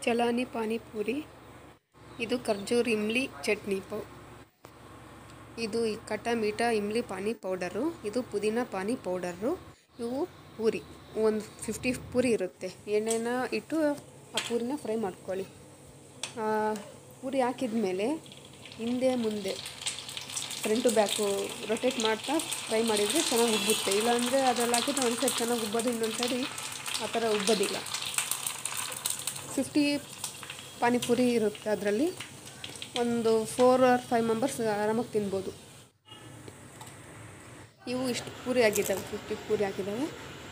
ಚಲಾನಿ ಪಾನಿಪುರಿ ಇದು ಖರ್ಜೂರ್ ಇಮ್ಲಿ ಚಟ್ನಿ ಪೌ ಇದು ಈ ಕಟ ಮೀಠ ಇಮ್ಲಿ ಪಾನಿ ಪೌಡರು ಇದು ಪುದೀನ ಪಾನಿ ಪೌಡರು ಇವು ಪೂರಿ ಒಂದು ಫಿಫ್ಟಿ ಪೂರಿ ಇರುತ್ತೆ ಎಣ್ಣೆನ ಇಟ್ಟು ಆ ಪೂರಿನ ಫ್ರೈ ಮಾಡ್ಕೊಳ್ಳಿ ಆ, ಪೂರಿ ಹಾಕಿದ ಮೇಲೆ ಹಿಂದೆ ಮುಂದೆ ಫ್ರಂಟು ಬ್ಯಾಕು ರೊಟೇಟ್ ಮಾಡ್ತಾ ಫ್ರೈ ಮಾಡಿದರೆ ಚೆನ್ನಾಗಿ ಉಬ್ಬುತ್ತೆ ಇಲ್ಲಾಂದರೆ ಅದರಲ್ಲಿ ಹಾಕಿದ್ರೆ ಒಂದು ಸೈಡ್ ಚೆನ್ನಾಗಿ ಉಬ್ಬೋದು ಇನ್ನೊಂದು ಸೈಡಿ ಆ ಥರ ಉಬ್ಬೋದಿಲ್ಲ ಫಿಫ್ಟಿ ಪಾನಿಪುರಿ ಇರುತ್ತೆ ಅದರಲ್ಲಿ ಒಂದು ಫೋರ್ ಆರ್ ಫೈವ್ ಮೆಂಬರ್ಸ್ ಆರಾಮಾಗಿ ತಿನ್ಬೋದು ಇವು ಇಷ್ಟು ಪೂರಿ ಆಗಿದ್ದಾವೆ ಫಿಫ್ಟಿ ಪೂರಿ ಆಗಿದ್ದಾವೆ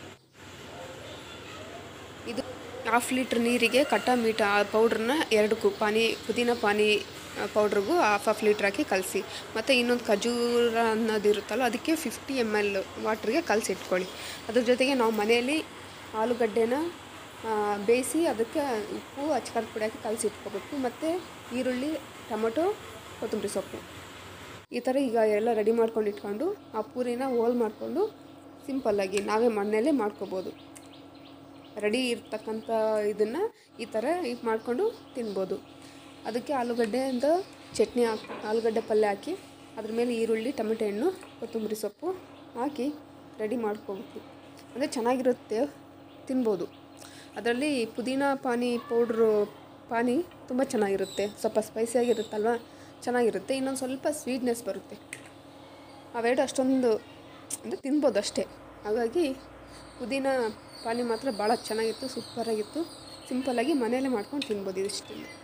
ಇದು ಹಾಫ್ ಲೀಟ್ರ್ ನೀರಿಗೆ ಕಟ್ಟ ಮೀಠ ಆ ಪೌಡ್ರನ್ನ ಎರಡು ಕು ಪಾನಿ ಪುದೀನ ಪಾನಿ ಪೌಡ್ರಿಗೂ ಹಾಫ್ ಹಾಫ್ ಲೀಟ್ರ್ ಹಾಕಿ ಕಲಸಿ ಮತ್ತು ಇನ್ನೊಂದು ಖಜೂರ ಅನ್ನೋದು ಇರುತ್ತಲ್ಲ ಅದಕ್ಕೆ ಫಿಫ್ಟಿ ಎಮ್ ಎಲ್ ವಾಟ್ರಿಗೆ ಕಲಸಿ ಇಟ್ಕೊಳ್ಳಿ ಅದ್ರ ಜೊತೆಗೆ ನಾವು ಮನೆಯಲ್ಲಿ ಆಲೂಗಡ್ಡೆನ ಆ, ಬೇಯಿಸಿ ಅದಕ್ಕೆ ಉಪ್ಪು ಅಚ್ಕಾರದ ಪುಡಿ ಹಾಕಿ ಕಲಸಿ ಇಟ್ಕೋಬೇಕು ಮತ್ತು ಈರುಳ್ಳಿ ಟೊಮೊಟೊ ಕೊತ್ತಂಬರಿ ಸೊಪ್ಪು ಈ ಥರ ಈಗ ಎಲ್ಲ ರೆಡಿ ಮಾಡ್ಕೊಂಡು ಇಟ್ಕೊಂಡು ಆ ಪೂರಿನ ಹೋಲ್ ಮಾಡಿಕೊಂಡು ಸಿಂಪಲ್ಲಾಗಿ ನಾವೇ ಮನೆಯಲ್ಲೇ ಮಾಡ್ಕೋಬೋದು ರೆಡಿ ಇರ್ತಕ್ಕಂಥ ಇದನ್ನು ಈ ಥರ ಇದು ಮಾಡಿಕೊಂಡು ತಿನ್ಬೋದು ಅದಕ್ಕೆ ಆಲೂಗಡ್ಡೆಯಿಂದ ಚಟ್ನಿ ಹಾಕಿ ಆಲೂಗಡ್ಡೆ ಪಲ್ಯ ಹಾಕಿ ಅದ್ರ ಮೇಲೆ ಈರುಳ್ಳಿ ಟೊಮೆಟೊ ಹಣ್ಣು ಕೊತ್ತಂಬರಿ ಸೊಪ್ಪು ಹಾಕಿ ರೆಡಿ ಮಾಡ್ಕೋಬೇಕು ಅಂದರೆ ಚೆನ್ನಾಗಿರುತ್ತೆ ತಿನ್ಬೋದು ಅದರಲ್ಲಿ ಪುದೀನ ಪಾನಿ ಪೌಡ್ರು ಪಾನಿ ತುಂಬ ಚೆನ್ನಾಗಿರುತ್ತೆ ಸ್ವಲ್ಪ ಸ್ಪೈಸಿಯಾಗಿರುತ್ತಲ್ವ ಚೆನ್ನಾಗಿರುತ್ತೆ ಇನ್ನೊಂದು ಸ್ವಲ್ಪ ಸ್ವೀಟ್ನೆಸ್ ಬರುತ್ತೆ ಅವೆರಡು ಅಷ್ಟೊಂದು ಅಂದರೆ ತಿನ್ಬೋದು ಅಷ್ಟೇ ಹಾಗಾಗಿ ಪುದೀನ ಪಾನಿ ಮಾತ್ರ ಭಾಳ ಚೆನ್ನಾಗಿತ್ತು ಸೂಪರಾಗಿತ್ತು ಸಿಂಪಲ್ಲಾಗಿ ಮನೆಯಲ್ಲೇ ಮಾಡ್ಕೊಂಡು ತಿನ್ಬೋದು ಇದಿಷ್ಟನ್ನು